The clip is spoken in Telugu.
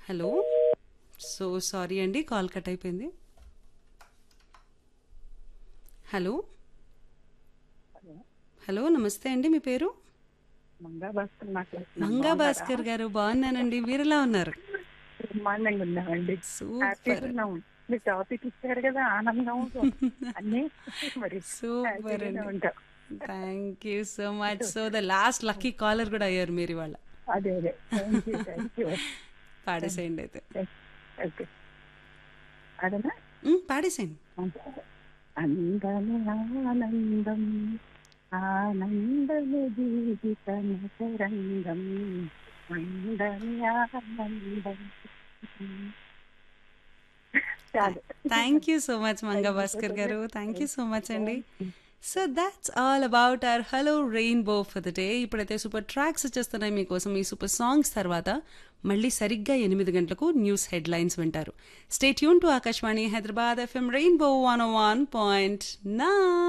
హలో సో సారీ అండి కాల్ కట్ అయిపోయింది హలో హలో నమస్తే అండి మీ పేరు మంగా భాస్కర్ మాట్లాడుతున్నాం మంగా భాస్కర్ గారు బాగున్నానండి మీరు ఎలా ఉన్నారు బ్రహ్మాండంగా ఉన్నామండి హ్యాపీగా సూపర్ ఉన్నాం మీరు టాపిక్ ఇచ్చారు కదా ఆనందం అన్ని మరి సూపర్ హ్యాపీగానే అండి ఉంటాం thank you so much so the last lucky caller కూడా అయ్యారు మీరు ఇవాళ అదే అదే థ్యాంక్ యూ థ్యాంక్ యూ పాడేసేయండి అయితే ఓకే అదనా మ్, పాడేసేయండి అందమే ఆనందం ఆనందమే జీవిత మకరంగం అందమే ఆనందం చాలు thank you so much Manga Bhaskar గారు థ్యాంక్ యూ సో మచ్ అండి so that's all about our hello rainbow for the day ఇప్పుడైతే సూపర్ ట్రాక్స్ వచ్చేస్తున్నాయి మీకోసం ఈ సూపర్ సాంగ్స్ తర్వాత మళ్ళీ సరిగ్గా ఎనిమిది గంటలకు న్యూస్ హెడ్లైన్స్ వింటారు stay tune to Akashvani Hyderabad FM rainbow one one point నా